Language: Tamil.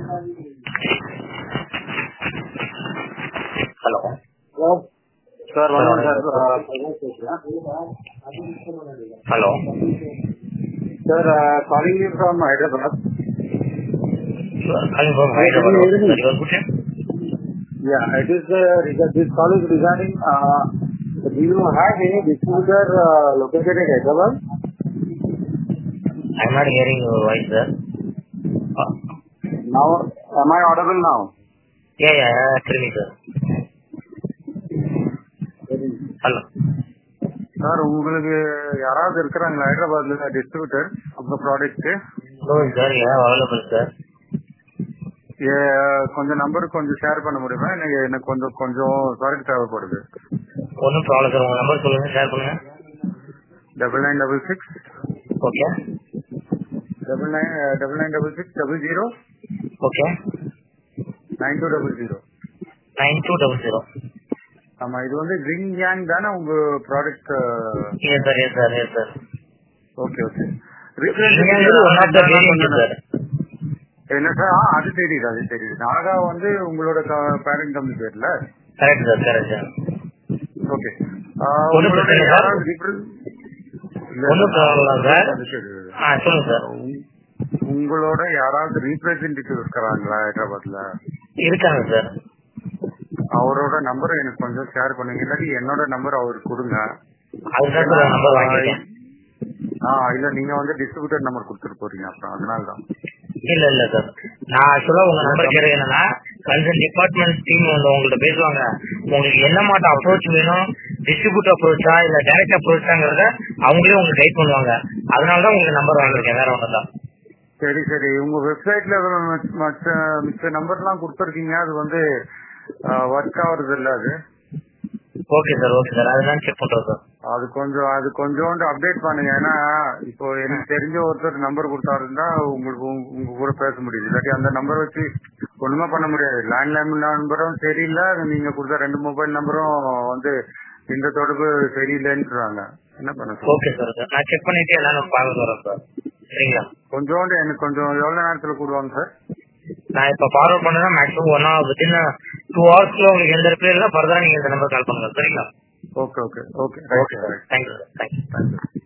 ஹலோ சார் வணக்கம் sir hello sir calling you from Hyderabad calling from Hyderabad. Can you hear me? Sir, you are good here? Yeah, it is uh, rega- this call is regarding uh, do you have any distributor uh, located in Hyderabad? I'm not hearing your voice, sir. Uh, Now, am I audible now? yeah, yeah, yeah, tell me, sir. Hello. Sir உங்களுக்கு யாராவது இருக்கிறாங்களா ஹைதராபாத்ல டிஸ்ட்ரிபியூட்டர் உங்க product No, sir, you have available, sir. கொஞ்சம் நம்பர் கொஞ்சம் ஷேர் பண்ண முடியுமா எனக்கு எனக்கு கொஞ்சம் கொஞ்சம் சரக்கு தேவைப்படுது ஒன்றும் ப்ராப்ளம் சார் உங்க நம்பர் சொல்லுங்க ஷேர் பண்ணுங்க double nine double six okay double nine double nine double six double zero okay nine two double zero nine two double zero ஆமா இது வந்து ரிங் யாங் தானே உங்க product yes sir yes sir yes sir okay okay one of the variant sir என்ன சார் ஆ, அது தெரியுது அது தெரியுது நாகா வந்து உங்களோட பேரண்ட் கம்பெனி பேர்ல correct sir correct sir okay ஒண்ணும் பிரச்சனை இல்ல சார். ஒன்றும் ப்ராப்ளம் சார் ஆ சொல்லுங்க சார் உங்களோட யாராவது ரீப்ரசன்டேட்டிவ் இருக்கிறாங்களா ஹைதராபாத்ல இருக்காங்க சார் அவரோட நம்பர் எனக்கு கொஞ்சம் ஷேர் பண்ணுங்க இல்லாட்டி என்னோட நம்பர் அவருக்கு கொடுங்க அதுதான் சார் நம்பர் வாங்கிட்டேன் ஆ இல்ல நீங்க வந்து டிஸ்ட்ரிபியூட்டர் நம்பர் கொடுத்துட்டு போறீங்க அப்புறம் அதனால தான் இல்ல இல்ல சார் நான் ஆக்சுவலா உங்க நம்பர் கேட்க என்னன்னா கன்சர்ன் டிபார்ட்மெண்ட் டீம் வந்து உங்கள்ட்ட பேசுவாங்க உங்களுக்கு என்ன மாட்டம் அப்ரோச் வேணும் டிஸ்ட்ரிபியூட் அப்ரோச்சா இல்ல டைரக்ட் அப்ரோச்சாங்கிறத அவங்களே உங்களுக்கு கைட் பண்ணுவாங்க அதனால தான் உங்களுக்கு நம்பர் வாங்கிருக்கேன் வேற ஒன்றும் தான் சரி சரி உங்க வெப்சைட்ல மற்ற மிச்ச நம்பர்லாம் கொடுத்துருக்கீங்க அது வந்து ஒர்க் ஆகுறது இல்ல அது ஓகே சார் ஓகே சார் அதுதான் செக் பண்றோம் சார் அது கொஞ்சம் அது கொஞ்சோண்டு அப்டேட் பண்ணுங்க ஏன்னா இப்போ எனக்கு தெரிஞ்ச ஒருத்தர் நம்பர் கொடுத்தாருன்னா உங்களுக்கு உங்க- உங்க கூட பேச முடியுது இல்லாட்டி அந்த நம்பர் வச்சு ஒண்ணுமே பண்ண முடியாது லேண்ட்லைன் நம்பரும் சரியில்லை நீங்க கொடுத்த ரெண்டு மொபைல் நம்பரும் வந்து இந்த தொடர்பு சரியில்லைன்றாங்க என்ன பண்ண சொல்லுங்க? ஓகே சார் சார் நான் செக் பண்ணிட்டு எல்லாரும் பார்க்க வரேன் சார் சரிங்களா கொஞ்சோண்டு எனக்கு கொஞ்சம் எவ்வளவு நேரத்துல கூடுவாங்க சார் நான் இப்ப ஃபார்வர்ட் பண்ணா maximum one hour within two ஹவர்ஸ்ல உங்களுக்கு எந்த ரிப்ளை இல்லை ஃபர்தரா நீங்க இந்த நம்பர் கால் பண்ணுங்க சரிங்களா okay okay okay okay sir thank you sir thank you thank you